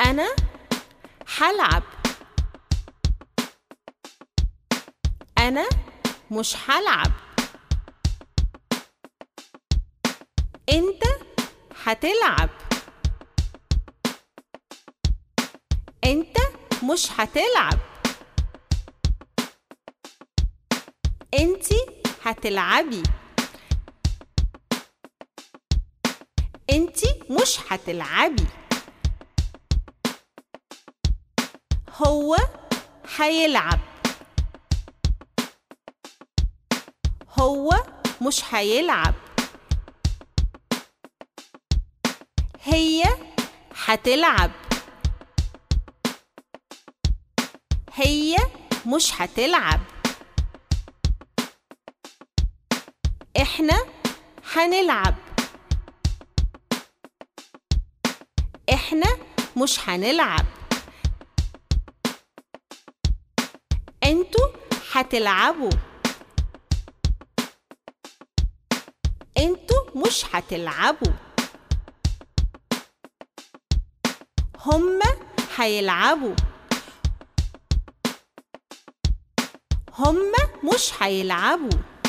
أنا هلعب أنا مش هلعب أنت هتلعب أنت مش هتلعب أنتي هتلعبي أنتي مش هتلعبي هو هيلعب هو مش هيلعب هي هتلعب هي مش هتلعب احنا هنلعب احنا مش هنلعب انتوا هتلعبوا انتوا مش هتلعبوا هما هيلعبوا هما مش هيلعبوا